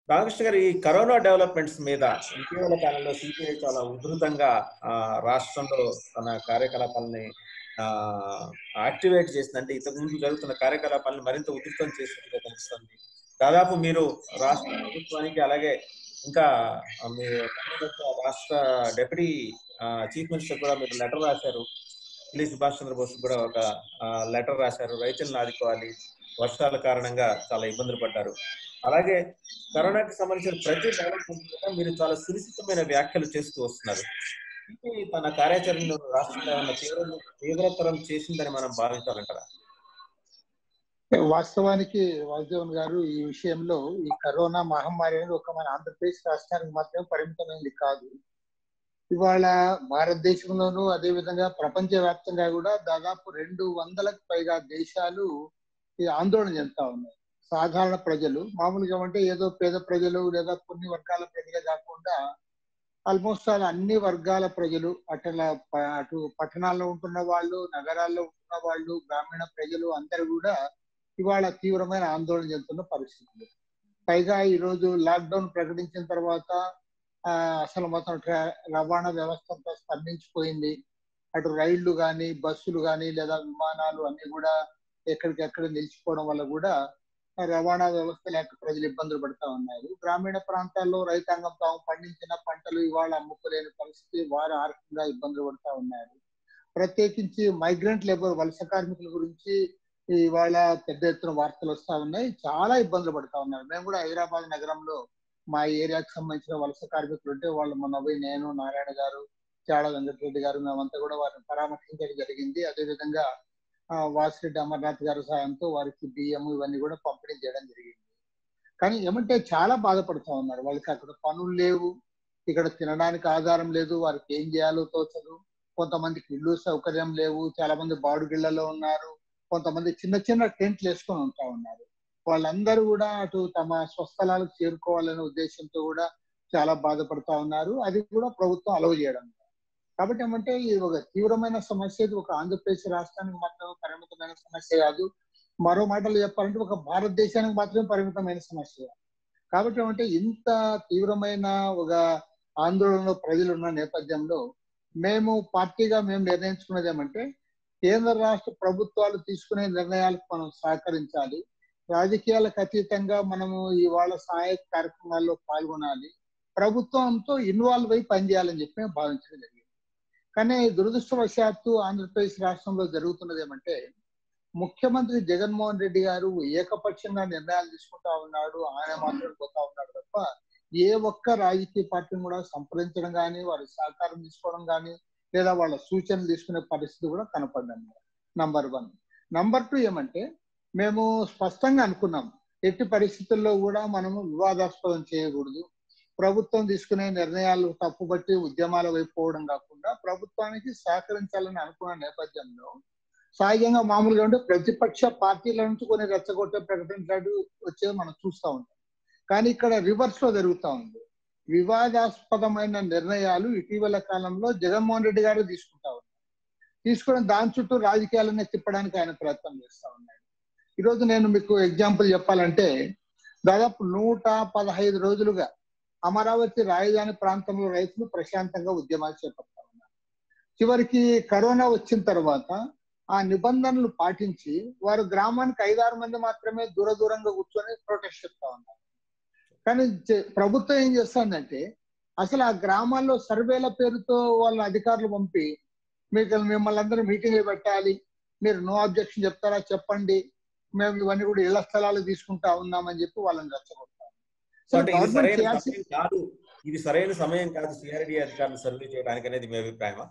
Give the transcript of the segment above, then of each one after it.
రామకృష్ణ గారు ఈ corona developments మీద ఇటీవల కాలంలో సిపిఐ చాలా ఉధృతంగా ఆ, రాష్ట్రంలో తన కార్యకలాపాలని యాక్టివేట్ చేసిందంటే ఇంతకు ముందు జరుగుతున్న కార్యకలాపాలను మరింత ఉధృతం చేసినట్టుగా తెలుస్తుంది దాదాపు మీరు రాష్ట్ర ప్రభుత్వానికి అలాగే ఇంకా ఆ, మీ రాష్ట్ర డెప్యూటీ చీఫ్ మినిస్టర్ కూడా మీరు లెటర్ రాశారు పిల్లి సుభాష్ చంద్రబోస్ కూడా ఒక లెటర్ రాశారు రైతులను ఆదుకోవాలి వర్షాల కారణంగా చాలా ఇబ్బందులు పడ్డారు అలాగే కరోనాకి సంబంధించిన ప్రతి డెవలప్మెంట్ కూడా మీరు చాలా సునిశ్చితమైన వ్యాఖ్యలు చేస్తూ వస్తున్నారు ఇది తన కార్యాచరణను రాష్ట్రంలో ఏమన్నా తీవ్ర తీవ్రతరం చేసిందని మనం భావించాలంటారా వాస్తవానికి వాసుదేవన్ గారు ఈ విషయంలో ఈ కరోనా మహమ్మారి అనేది ఒక మన ఆంధ్రప్రదేశ్ రాష్ట్రానికి మాత్రమే పరిమితమైనది కాదు ఇవాళ భారతదేశంలోనూ అదే విధంగా ప్రపంచ వ్యాప్తంగా కూడా దాదాపు రెండు వందలకు పైగా దేశాలు ఈ ఆందోళన చెందుతా ఉన్నాయి సాధారణ ప్రజలు మామూలుగా అంటే ఏదో పేద ప్రజలు లేదా కొన్ని వర్గాల ప్రజలే కాకుండా ఆల్మోస్ట్ ఆల్ అన్ని వర్గాల ప్రజలు అట్లా ప- అటు పట్టణాల్లో ఉంటున్న వాళ్ళు నగరాల్లో ఉంటున్న వాళ్ళు గ్రామీణ ప్రజలు అందరూ కూడా ఇవాళ తీవ్రమైన ఆందోళన చెందుతున్న పరిస్థితులు పైగా ఈ రోజు లాక్డౌన్ ప్రకటించిన తర్వాత ఆ, అసలు మొత్తం ట్రా- రవాణా వ్యవస్థ అంతా స్తంభించిపోయింది అటు రైళ్లు కానీ బస్సులు కానీ లేదా విమానాలు అన్ని కూడా ఎక్కడికెక్కడ నిలిచిపోవడం వల్ల కూడా ఆ రవాణా వ్యవస్థ లేక ప్రజలు ఇబ్బందులు పడుతూ ఉన్నారు గ్రామీణ ప్రాంతాల్లో రైతాంగం తాము పండించిన పంటలు ఇవాళ అమ్ముకోలేని పరిస్థితి వారు ఆర్థికంగా ఇబ్బందులు పడుతూ ఉన్నారు ప్రత్యేకించి మైగ్రెంట్ లేబర్ వలస కార్మికుల గురించి ఇవాళ పెద్ద ఎత్తున వార్తలు వస్తా ఉన్నాయి చాలా ఇబ్బందులు పడుతా ఉన్నారు మేము కూడా హైదరాబాద్ నగరంలో మా ఏరియాకి సంబంధించిన వలస కార్మికులు ఉంటే వాళ్ళు మొన్న పోయి నేను నారాయణ గారు చాడ వెంకటరెడ్డి గారు మేమంతా కూడా వారిని పరామర్శించడం జరిగింది అదేవిధంగా ఆ, వాసిరెడ్డి అమర్నాథ్ గారి సాయంతో వారికి బియ్యం ఇవన్నీ కూడా పంపిణీ చేయడం జరిగింది కానీ ఏమంటే చాలా బాధపడుతూ ఉన్నారు వాళ్ళకి అక్కడ పనులు లేవు ఇక్కడ తినడానికి ఆధారం లేదు వారికి ఏం చేయాలో తోచదు కొంతమందికి ఇల్లు సౌకర్యం లేవు చాలా మంది బాడుగిళ్లలో ఉన్నారు కొంతమంది చిన్న చిన్న టెంట్లు వేసుకొని ఉంటా ఉన్నారు వాళ్ళందరూ కూడా అటు తమ స్వస్థలాలకు చేరుకోవాలనే ఉద్దేశంతో కూడా చాలా బాధపడుతా ఉన్నారు అది కూడా ప్రభుత్వం అలవ్ చేయడం లేదు. కాబట్టి ఏమంటే ఇది ఒక తీవ్రమైన సమస్య ఇది ఒక ఆంధ్రప్రదేశ్ రాష్ట్రానికి మాత్రమే పరిమితమైన సమస్య కాదు మరో మాటలు చెప్పాలంటే ఒక భారతదేశానికి మాత్రమే పరిమితమైన సమస్య కాబట్టి ఏమంటే ఇంత తీవ్రమైన ఒక ఆందోళనలో ప్రజలు ఉన్న నేపథ్యంలో మేము పార్టీగా మేము నిర్ణయించుకున్నది ఏమంటే కేంద్ర రాష్ట్ర ప్రభుత్వాలు తీసుకునే నిర్ణయాలకు మనం సహకరించాలి రాజకీయాలకు అతీతంగా మనము ఇవాళ సహాయక కార్యక్రమాల్లో పాల్గొనాలి ప్రభుత్వంతో ఇన్వాల్వ్ అయి పనిచేయాలని చెప్పి మేము భావించడం జరిగింది కానీ దురదృష్టవశాత్తు ఆంధ్రప్రదేశ్ రాష్ట్రంలో జరుగుతున్నది ఏమంటే ముఖ్యమంత్రి జగన్మోహన్ రెడ్డి గారు ఏకపక్షంగా నిర్ణయాలు తీసుకుంటా ఉన్నాడు ఆయన మాత్రం పోతా ఉన్నాడు తప్ప ఏ ఒక్క రాజకీయ పార్టీని కూడా సంప్రదించడం కానీ వారి సహకారం తీసుకోవడం కానీ లేదా వాళ్ళ సూచనలు తీసుకునే పరిస్థితి కూడా కనపడ్డాం నంబర్ వన్ నంబర్ టూ ఏమంటే మేము స్పష్టంగా అనుకున్నాం ఎట్టి పరిస్థితుల్లో కూడా మనము వివాదాస్పదం చేయకూడదు ప్రభుత్వం తీసుకునే నిర్ణయాలు తప్పుబట్టి ఉద్యమాల వైపు పోవడం కాకుండా ప్రభుత్వానికి సహకరించాలని అనుకున్న నేపథ్యంలో సహజంగా మామూలుగా ఉంటే ప్రతిపక్ష పార్టీల నుంచి కొన్ని రెచ్చగొట్టే ప్రకటించాడు వచ్చేది మనం చూస్తూ ఉంటాం కానీ ఇక్కడ రివర్స్ లో జరుగుతూ ఉంది వివాదాస్పదమైన నిర్ణయాలు ఇటీవల కాలంలో జగన్మోహన్ రెడ్డి గారు తీసుకుంటా ఉన్నారు తీసుకుని దాని చుట్టూ రాజకీయాలనే తిప్పడానికి ఆయన ప్రయత్నం చేస్తా ఉన్నాడు ఈరోజు నేను మీకు ఎగ్జాంపుల్ చెప్పాలంటే దాదాపు నూట పదహైదు రోజులుగా అమరావతి రాజధాని ప్రాంతంలో రైతులు ప్రశాంతంగా ఉద్యమాలు చేపడతా ఉన్నారు చివరికి కరోనా వచ్చిన తర్వాత ఆ నిబంధనలు పాటించి వారు గ్రామానికి ఐదారు మంది మాత్రమే దూర దూరంగా కూర్చొని ప్రొటెస్ట్ చేస్తా ఉన్నారు కానీ చే- ప్రభుత్వం ఏం చేస్తుందంటే అసలు ఆ గ్రామాల్లో సర్వేల పేరుతో వాళ్ళ అధికారులు పంపి మీకు మిమ్మల్ని అందరూ మీటింగ్ పెట్టాలి మీరు నో అబ్జెక్షన్ చెప్తారా చెప్పండి మేము ఇవన్నీ కూడా ఇళ్ల స్థలాలు తీసుకుంటా ఉన్నామని చెప్పి వాళ్ళని రెచ్చగొడతాం సో అంటే ఇది గవర్నమెంట్ సరైన చేయాల్సి సమయం కాదు ఇది సరైన సమయం కాదు సిఆర్డి అధికారులు సర్వే చేయడానికి అనేది మీ అభిప్రాయమా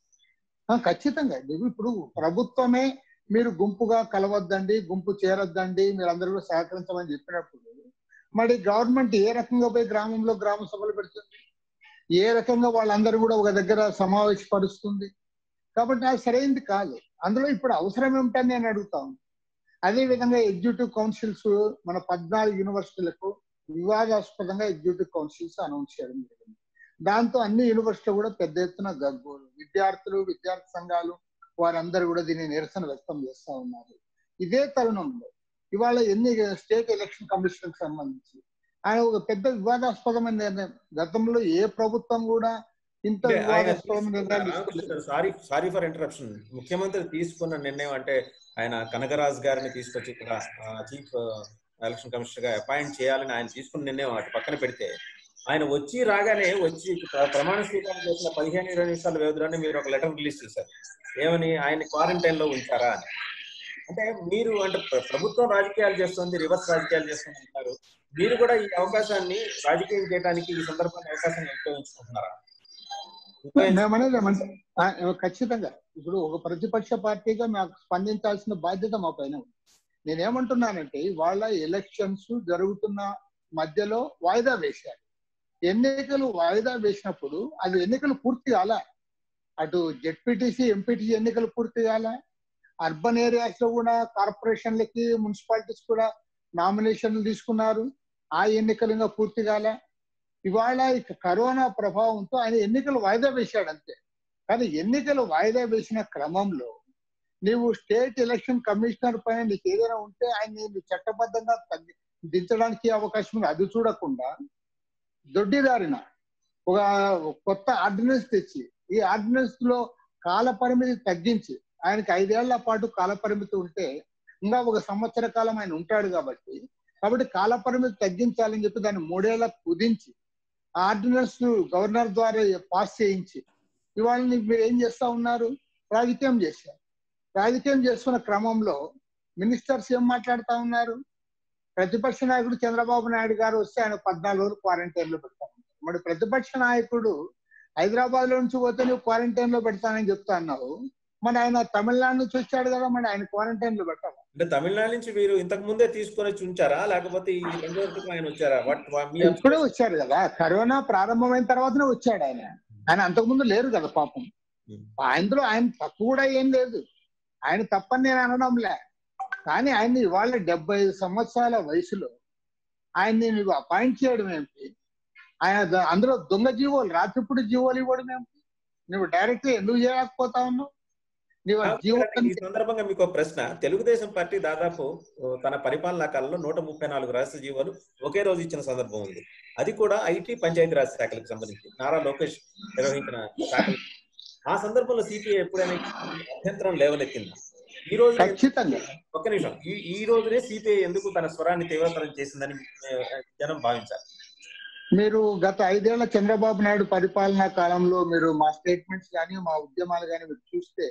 ఆ, ఖచ్చితంగా ఇది ఇప్పుడు ప్రభుత్వమే మీరు గుంపుగా కలవద్దండి గుంపు చేరొద్దండి మీరు అందరూ కూడా సహకరించమని చెప్పినప్పుడు మరి గవర్నమెంట్ ఏ రకంగా పోయి గ్రామంలో గ్రామ సభలు పెడుతుంది ఏ రకంగా వాళ్ళందరూ కూడా ఒక దగ్గర సమావేశపరుస్తుంది కాబట్టి అది సరైనది కాదు అందులో ఇప్పుడు అవసరం ఏమిటని నేను అడుగుతాను అదే విధంగా ఎగ్జిక్యూటివ్ కౌన్సిల్స్ మన పద్నాలుగు యూనివర్సిటీలకు వివాదాస్పదంగా ఎగ్జిక్యూటివ్ కౌన్సిల్స్ అనౌన్స్ చేయడం జరిగింది దాంతో అన్ని యూనివర్సిటీలు కూడా పెద్ద ఎత్తున గగ్గోలు విద్యార్థులు విద్యార్థి సంఘాలు వారందరూ కూడా దీన్ని నిరసన వ్యక్తం చేస్తా ఉన్నారు ఇదే తరుణంలో ఇవాళ ఎన్ని స్టేట్ ఎలక్షన్ కమిషన్ కి సంబంధించి ఆయన ఒక పెద్ద వివాదాస్పదమైన నిర్ణయం గతంలో ఏ ప్రభుత్వం కూడా ఇంత అంటే ఆయన వివాదాస్పదమైన నిర్ణయాలు తీసుకున్న- తీసుకోలేదు. Ramakrishna sorry sorry for interruption ముఖ్యమంత్రి తీసుకున్న నిర్ణయం అంటే ఆయన కనకరాజు గారిని తీసుకొచ్చి ఇక్కడ చీఫ్ ఎలక్షన్ కమిషనర్ గా అపాయింట్ చేయాలని ఆయన తీసుకున్న నిర్ణయం అటు పక్కన పెడితే ఆయన వచ్చి రాగానే వచ్చి ప్ర- ప్రమాణ స్వీకారం చేసిన పదిహేను ఇరవై నిమిషాల వ్యవధిలోనే మీరు ఒక లెటర్ రిలీజ్ చేశారు ఏమని ఆయన క్వారంటైన్ లో ఉంచారా అని అంటే మీరు అంటే ప్ర- ప్రభుత్వం రాజకీయాలు చేస్తుంది రివర్స్ రాజకీయాలు చేస్తుంది అంటారు మీరు కూడా ఈ అవకాశాన్ని రాజకీయం చేయడానికి ఈ సందర్భాన్ని అవకాశాన్ని ఉపయోగించుకుంటున్నారా ఉపయోగించు- మేమనేది ఏమంటే ఆ, ఖచ్చితంగా ఇప్పుడు ఒక ప్రతిపక్ష పార్టీగా మాకు స్పందించాల్సిన బాధ్యత మా పైన ఉంది నేనేమంటున్నానంటే వాళ్ళ ఎలక్షన్స్ జరుగుతున్న మధ్యలో వాయిదా వేశారు ఎన్నికలు వాయిదా వేసినప్పుడు అది ఎన్నికలు పూర్తి కాల అటు జెడ్పీటీసీ ఎంపీటీసీ ఎన్నికలు పూర్తి కాల అర్బన్ ఏరియాస్ లో కూడా కార్పొరేషన్లకి మున్సిపాలిటీస్ కూడా నామినేషన్లు తీసుకున్నారు ఆ ఎన్నికలు ఇంకా పూర్తి కాలే ఇవాళ ఇక కరోనా ప్రభావంతో ఆయన ఎన్నికలు వాయిదా వేశాడు అంతే కానీ ఎన్నికలు వాయిదా వేసిన క్రమంలో నీవు స్టేట్ ఎలక్షన్ కమిషనర్ పైన నీకు ఏదైనా ఉంటే ఆయన నీకు చట్టబద్ధంగా తగ్గి- దించడానికి అవకాశం ఉంది అది చూడకుండా దొడ్డిదారిన ఒక కొత్త ఆర్డినెన్స్ తెచ్చి ఈ ఆర్డినెన్స్ లో కాల పరిమితి తగ్గించి ఆయనకి ఐదేళ్ల పాటు కాల పరిమితి ఉంటే ఇంకా ఒక సంవత్సర కాలం ఆయన ఉంటాడు కాబట్టి కాబట్టి కాల పరిమితి తగ్గించాలని చెప్పి దాన్ని మూడేళ్లకు కుదించి ఆ ఆర్డినెన్స్ గవర్నర్ ద్వారా పాస్ చేయించి ఇవాళ నీకు మీరు ఏం చేస్తా ఉన్నారు రాజకీయం చేశారు రాజకీయం చేస్తున్న క్రమంలో మినిస్టర్స్ ఏం మాట్లాడుతా ఉన్నారు ప్రతిపక్ష నాయకుడు చంద్రబాబు నాయుడు గారు వస్తే ఆయన పద్నాలుగు రోజులు క్వారంటైన్ లో పెడతాను మరి ప్రతిపక్ష నాయకుడు హైదరాబాద్ లో నుంచి పోతే నువ్వు క్వారంటైన్ లో పెడతానని చెప్తా అన్నావు మరి ఆయన తమిళనాడు నుంచి వచ్చాడు కదా మరి ఆయన క్వారంటైన్ లో పెట్టాలి అంటే తమిళనాడు నుంచి మీరు ఇంతకు ముందే తీసుకొని వచ్చి ఉంచారా లేకపోతే ఈ రెండు రోజుల క్రితం ఆయన వచ్చారా వాట్ వా- మీ ఇప్పుడే వచ్చారు కదా కరోనా ప్రారంభమైన తర్వాతనే వచ్చాడు ఆయన ఆయన అంతకుముందు లేరు కదా పాపం ఆయనలో ఆయన తప్పు కూడా ఏం లేదు ఆయన తప్పని నేను అనడంలే కానీ ఆయన ఇవాళ డెబ్బై ఐదు సంవత్సరాల వయసులో ఆయన్ని నువ్వు అపాయింట్ చేయడం ఏమిటి ఆయన ద- అందులో దొంగ జీవోలు రాత్రిపూడి జీవోలు ఇవ్వడం ఏమిటి నువ్వు డైరెక్ట్ ఎందుకు చేయలేకపోతా ఉన్నావు నువ్వు ఆ జీవో ఈ సందర్భంగా మీకు ఒక ప్రశ్న తెలుగుదేశం పార్టీ దాదాపు ఓ, తన పరిపాలనా కాలంలో నూట ముప్పై నాలుగు రాష్ట్ర జీవోలు ఒకే రోజు ఇచ్చిన సందర్భం ఉంది అది కూడా ఐటీ పంచాయతీరాజ్ శాఖలకు సంబంధించి నారా లోకేష్ నిర్వహించిన శాఖలు ఆ సందర్భంలో సిపిఐ ఎప్పుడైనా అభ్యంతరం లేవనెత్తిందా ఈ రోజు ఖచ్చితంగా ఒక్క నిమిషం ఈ ఈ రోజునే సిపిఐ ఎందుకు తన స్వరాన్ని తీవ్రతరం చేసిందని ఆ, జనం భావించారు మీరు గత ఐదేళ్ల చంద్రబాబు నాయుడు పరిపాలనా కాలంలో మీరు మా స్టేట్మెంట్స్ కానీ మా ఉద్యమాలు కానీ మీరు చూస్తే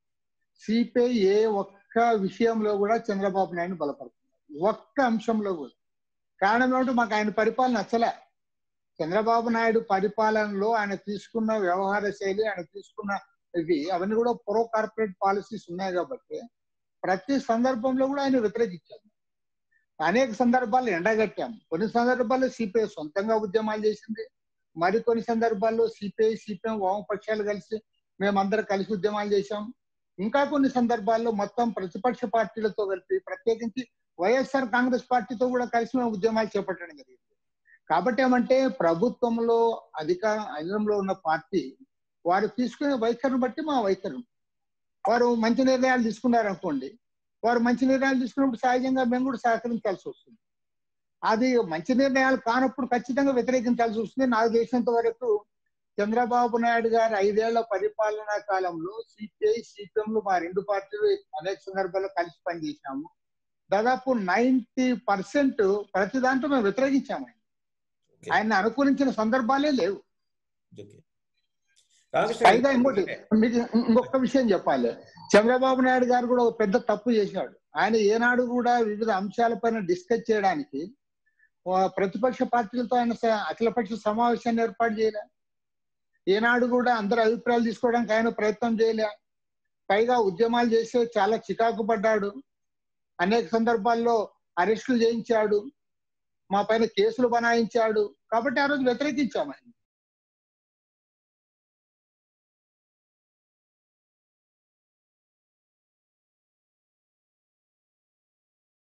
సిపిఐ ఏ ఒక్క విషయంలో కూడా చంద్రబాబు నాయుడు బలపడుతుంది ఒక్క అంశంలో కూడా కారణం ఏమిటో మాకు ఆయన పరిపాలన నచ్చలే చంద్రబాబు నాయుడు పరిపాలనలో ఆయన తీసుకున్న వ్యవహార శైలి ఆయన తీసుకున్న ఇవి అవన్నీ కూడా ప్రో కార్పొరేట్ పాలసీస్ ఉన్నాయి కాబట్టి ప్రతి సందర్భంలో కూడా ఆయన వ్యతిరేకించారు అనేక సందర్భాల్లో ఎండగట్టాం కొన్ని సందర్భాల్లో సిపిఐ సొంతంగా ఉద్యమాలు చేసింది మరికొన్ని సందర్భాల్లో సిపిఐ సిపిఎం వామపక్షాలు కలిసి మేమందరం కలిసి ఉద్యమాలు చేశాం ఇంకా కొన్ని సందర్భాల్లో మొత్తం ప్రతిపక్ష పార్టీలతో కలిపి ప్రత్యేకించి వైఎస్ఆర్ కాంగ్రెస్ పార్టీతో కూడా కలిసి మేము ఉద్యమాలు చేపట్టడం జరిగింది కాబట్టి ఏమంటే ప్రభుత్వంలో అధికార అధికారంలో ఉన్న పార్టీ వారు తీసుకునే వైఖరిని బట్టి మా వైఖరి వారు మంచి నిర్ణయాలు తీసుకున్నారు అనుకోండి వారు మంచి నిర్ణయాలు తీసుకున్నప్పుడు సహజంగా మేము కూడా సహకరించాల్సి వస్తుంది అది మంచి నిర్ణయాలు కానప్పుడు ఖచ్చితంగా వ్యతిరేకించాల్సి వస్తుంది నాకు తెలిసినంత వరకు చంద్రబాబు నాయుడు గారి ఐదేళ్ల పరిపాలనా కాలంలో సిపిఐ సిపిఎంలు మా రెండు పార్టీలు అనేక సందర్భాల్లో కలిసి పనిచేసినాము దాదాపు నైన్టీ పర్సెంట్ ప్రతి దాంట్లో మేము వ్యతిరేకించాము ఆయన ఆయన అనుకూలించిన సందర్భాలే లేవు ఓకే. రామకృష్ణ పైగా గారు, ఇంకోటి మీకు ఇంకొక విషయం చెప్పాలి చంద్రబాబు నాయుడు గారు కూడా ఒక పెద్ద తప్పు చేశాడు ఆయన ఏనాడు కూడా వివిధ అంశాలపైన డిస్కస్ చేయడానికి ఆ, ప్రతిపక్ష పార్టీలతో ఆయన స- అఖిలపక్ష సమావేశాన్ని ఏర్పాటు చేయలే ఏనాడు కూడా అందరి అభిప్రాయాలు తీసుకోవడానికి ఆయన ప్రయత్నం చేయలే పైగా ఉద్యమాలు చేసే చాలా చికాకు పడ్డాడు అనేక సందర్భాల్లో అరెస్టులు చేయించాడు మా పైన కేసులు బనాయించాడు కాబట్టి ఆ రోజు వ్యతిరేకించాము ఆయన